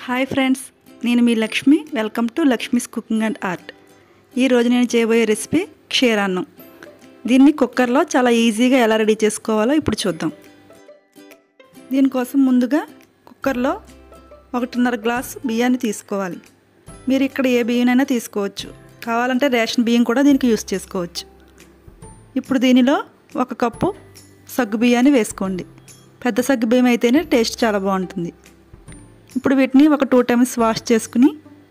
hi friends నేను మీ Lakshmi welcome to Lakshmi's cooking and art ఈరోజు నేను చేయబోయే రెసిపీ క్షీరాన్నం దీన్ని కుక్కర్లో చాలా ఈజీగా ఎలా రెడీ చేసుకోవాలో ఇప్పుడు చూద్దాం దీనికోసం ముందుగా కుక్కర్లో ఒకటిన్నర గ్లాస్ బియ్యాన్ని తీసుకోవాలి మీరు ఇక్కడ ఏ బియ్యనైనా తీసుకోవచ్చు కావాలంటే రేషన్ బియ్యం కూడా దీనికి యూస్ చేసుకోవచ్చు ఇప్పుడు దీనిలో ఒక కప్పు సగ్గు బియ్యాన్ని వేసుకోండి పెద్ద సగ్గు బియ్యం అయితేనే టేస్ట్ చాలా బాగుంటుంది ఇప్పుడు వీటిని ఒక టూ టైమ్స్ వాష్ చేసుకుని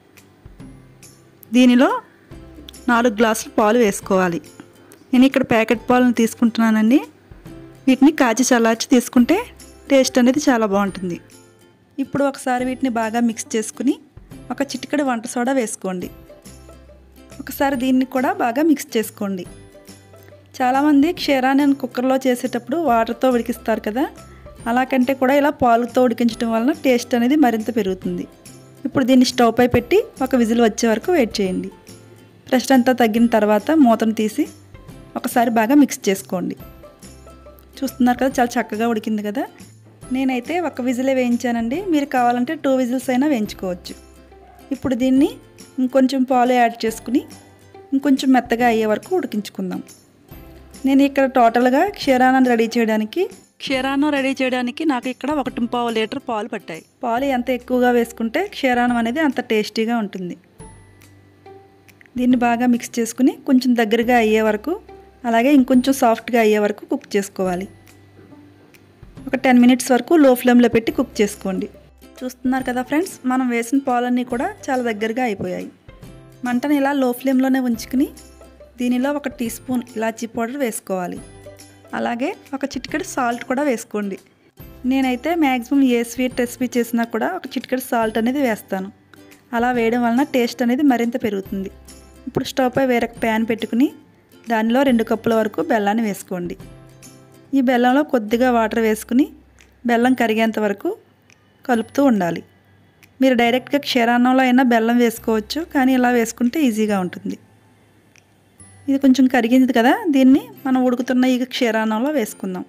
దీనిలో నాలుగు గ్లాసులు పాలు వేసుకోవాలి నేను ఇక్కడ ప్యాకెట్ పాలను తీసుకుంటున్నానండి వీటిని కాచి చల్లార్చి తీసుకుంటే టేస్ట్ అనేది చాలా బాగుంటుంది ఇప్పుడు ఒకసారి వీటిని బాగా మిక్స్ చేసుకుని ఒక చిటికెడు వంట సోడా వేసుకోండి ఒకసారి దీన్ని కూడా బాగా మిక్స్ చేసుకోండి చాలామంది క్షీరాన్ని కుక్కర్లో చేసేటప్పుడు వాటర్తో ఉడికిస్తారు కదా అలా కంటే కూడా ఇలా పాలుతో ఉడికించడం వలన టేస్ట్ అనేది మరింత పెరుగుతుంది ఇప్పుడు దీన్ని స్టవ్ పై పెట్టి ఒక విజిల్ వచ్చే వరకు వెయిట్ చేయండి ప్రెషర్ అంతా తగ్గిన తర్వాత మూతను తీసి ఒకసారి బాగా మిక్స్ చేసుకోండి చూస్తున్నారు కదా చాలా చక్కగా ఉడికింది కదా నేనైతే ఒక విజిలే వేయించానండి మీరు కావాలంటే టూ విజిల్స్ అయినా వేయించుకోవచ్చు ఇప్పుడు దీన్ని ఇంకొంచెం పాలు యాడ్ చేసుకుని ఇంకొంచెం మెత్తగా అయ్యే వరకు ఉడికించుకుందాం నేను ఇక్కడ టోటల్గా క్షీరాన్ని రెడీ చేయడానికి క్షీరాన్నం రెడీ చేయడానికి నాకు ఇక్కడ ఒకటి పావు లీటర్ పాలు పట్టాయి పాలు ఎంత ఎక్కువగా వేసుకుంటే క్షీరాన్నం అనేది అంత టేస్టీగా ఉంటుంది దీన్ని బాగా మిక్స్ చేసుకుని కొంచెం దగ్గరగా అయ్యే వరకు అలాగే ఇంకొంచెం సాఫ్ట్గా అయ్యే వరకు కుక్ చేసుకోవాలి ఒక టెన్ మినిట్స్ వరకు లో ఫ్లేమ్లో పెట్టి కుక్ చేసుకోండి చూస్తున్నారు కదా ఫ్రెండ్స్ మనం వేసిన పాలన్నీ కూడా చాలా దగ్గరగా అయిపోయాయి మంటను ఇలా లో ఫ్లేమ్లోనే ఉంచుకుని దీనిలో ఒక టీ స్పూన్ ఇలాచీ పౌడర్ వేసుకోవాలి అలాగే ఒక చిటికెడు సాల్ట్ కూడా వేసుకోండి నేనైతే మ్యాక్సిమం ఏ స్వీట్ రెసిపీ చేసినా కూడా ఒక చిటికెడు సాల్ట్ అనేది వేస్తాను అలా వేయడం వలన టేస్ట్ అనేది మరింత పెరుగుతుంది ఇప్పుడు స్టవ్ పై వేరొక ప్యాన్ పెట్టుకుని దానిలో రెండు కప్పుల వరకు బెల్లాన్ని వేసుకోండి ఈ బెల్లంలో కొద్దిగా వాటర్ వేసుకుని బెల్లం కరిగేంత వరకు కలుపుతూ ఉండాలి మీరు డైరెక్ట్గా క్షీరాన్నంలో అయినా బెల్లం వేసుకోవచ్చు కానీ ఇలా వేసుకుంటే ఈజీగా ఉంటుంది ఇది కొంచెం కరిగింది కదా దీన్ని మనం ఉడుకుతున్న ఈ క్షీరాన్నంలో వేసుకుందాం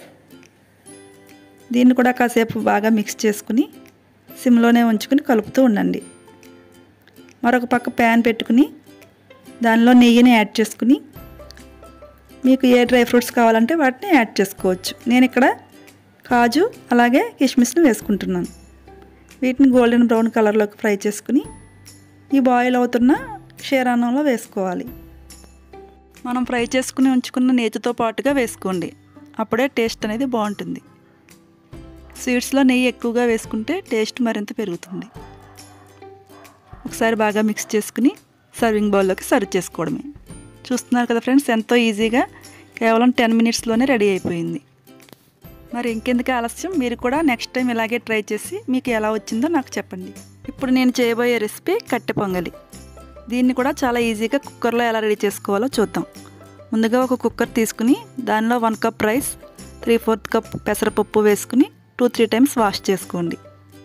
దీన్ని కూడా కాసేపు బాగా మిక్స్ చేసుకుని సిమ్లోనే ఉంచుకుని కలుపుతూ ఉండండి మరొక పక్క ప్యాన్ పెట్టుకుని దానిలో నెయ్యిని యాడ్ చేసుకుని మీకు ఏ డ్రై ఫ్రూట్స్ కావాలంటే వాటిని యాడ్ చేసుకోవచ్చు నేను ఇక్కడ కాజు అలాగే కిస్మిస్ని వేసుకుంటున్నాను వీటిని గోల్డెన్ బ్రౌన్ కలర్లోకి ఫ్రై చేసుకుని ఈ బాయిల్ అవుతున్న క్షీరాన్నంలో వేసుకోవాలి మనం ఫ్రై చేసుకుని ఉంచుకున్న నేతితో పాటుగా వేసుకోండి అప్పుడే టేస్ట్ అనేది బాగుంటుంది స్వీట్స్లో నెయ్యి ఎక్కువగా వేసుకుంటే టేస్ట్ మరింత పెరుగుతుంది ఒకసారి బాగా మిక్స్ చేసుకుని సర్వింగ్ బౌల్లోకి సర్వ్ చేసుకోవడమే చూస్తున్నారు కదా ఫ్రెండ్స్ ఎంతో ఈజీగా కేవలం టెన్ మినిట్స్లోనే రెడీ అయిపోయింది మరి ఇంకెందుకు ఆలస్యం మీరు కూడా నెక్స్ట్ టైం ఇలాగే ట్రై చేసి మీకు ఎలా వచ్చిందో నాకు చెప్పండి ఇప్పుడు నేను చేయబోయే రెసిపీ కట్టె పొంగలి దీన్ని కూడా చాలా ఈజీగా కుక్కర్లో ఎలా రెడీ చేసుకోవాలో చూద్దాం ముందుగా ఒక కుక్కర్ తీసుకుని దానిలో one cup rice three fourth cup పెసరపప్పు వేసుకుని టూ త్రీ టైమ్స్ వాష్ చేసుకోండి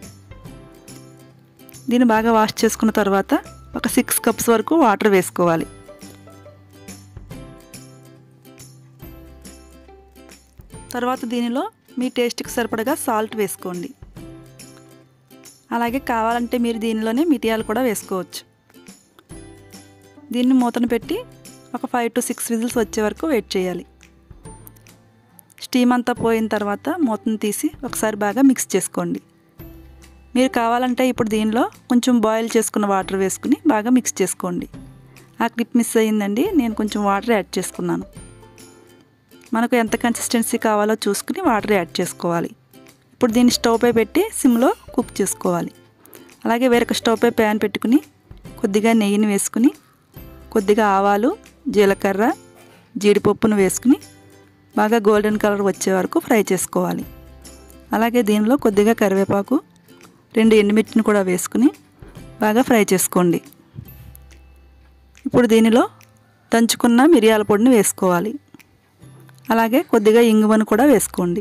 దీన్ని బాగా వాష్ చేసుకున్న తర్వాత ఒక సిక్స్ కప్స్ వరకు వాటర్ వేసుకోవాలి తర్వాత దీనిలో మీ టేస్ట్కి సరిపడగా సాల్ట్ వేసుకోండి అలాగే కావాలంటే మీరు దీనిలోనే మిరియాలు కూడా వేసుకోవచ్చు దీన్ని మూతను పెట్టి ఒక ఫైవ్ టు సిక్స్ విజిల్స్ వచ్చే వరకు వెయిట్ చేయాలి స్టీమ్ అంతా పోయిన తర్వాత మూతను తీసి ఒకసారి బాగా మిక్స్ చేసుకోండి మీరు కావాలంటే ఇప్పుడు దీనిలో కొంచెం బాయిల్ చేసుకున్న వాటర్ వేసుకుని బాగా మిక్స్ చేసుకోండి ఆ క్లిప్ మిస్ అయ్యిందండి నేను కొంచెం వాటర్ యాడ్ చేసుకున్నాను మనకు ఎంత కన్సిస్టెన్సీ కావాలో చూసుకుని వాటర్ యాడ్ చేసుకోవాలి ఇప్పుడు దీన్ని స్టవ్ పై పెట్టి సిమ్లో కుక్ చేసుకోవాలి అలాగే వేరొక స్టవ్ పై ప్యాన్ పెట్టుకుని కొద్దిగా నెయ్యిని వేసుకుని కొద్దిగా ఆవాలు జీలకర్ర జీడిపప్పును వేసుకుని బాగా గోల్డెన్ కలర్ వచ్చే వరకు ఫ్రై చేసుకోవాలి అలాగే దీనిలో కొద్దిగా కరివేపాకు రెండు ఎండుమిర్చిని కూడా వేసుకుని బాగా ఫ్రై చేసుకోండి ఇప్పుడు దీనిలో దంచుకున్న మిరియాల పొడిని వేసుకోవాలి అలాగే కొద్దిగా ఇంగువను కూడా వేసుకోండి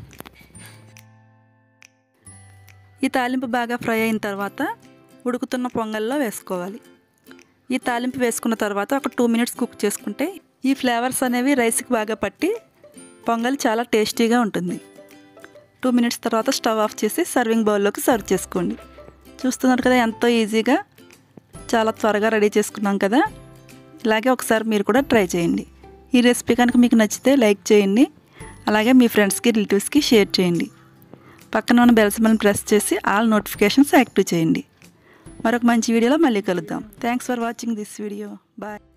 ఈ తాలింపు బాగా ఫ్రై అయిన తర్వాత ఉడుకుతున్న పొంగల్లో వేసుకోవాలి ఈ తాలింపు వేసుకున్న తర్వాత ఒక టూ మినిట్స్ కుక్ చేసుకుంటే ఈ ఫ్లేవర్స్ అనేవి రైస్కి బాగా పట్టి పొంగల్ చాలా టేస్టీగా ఉంటుంది టూ మినిట్స్ తర్వాత స్టవ్ ఆఫ్ చేసి సర్వింగ్ బౌల్లోకి సర్వ్ చేసుకోండి చూస్తున్నారు కదా ఎంతో ఈజీగా చాలా త్వరగా రెడీ చేసుకున్నాం కదా ఇలాగే ఒకసారి మీరు కూడా ట్రై చేయండి ఈ రెసిపీ కనుక మీకు నచ్చితే లైక్ చేయండి అలాగే మీ ఫ్రెండ్స్కి రిలేటివ్స్కి షేర్ చేయండి పక్కన ఉన్న బెల్ సింబల్ని ప్రెస్ చేసి ఆల్ నోటిఫికేషన్స్ యాక్టివ్ చేయండి మరొక మంచి వీడియోలో మళ్ళీ కలుద్దాం thanks for watching this video bye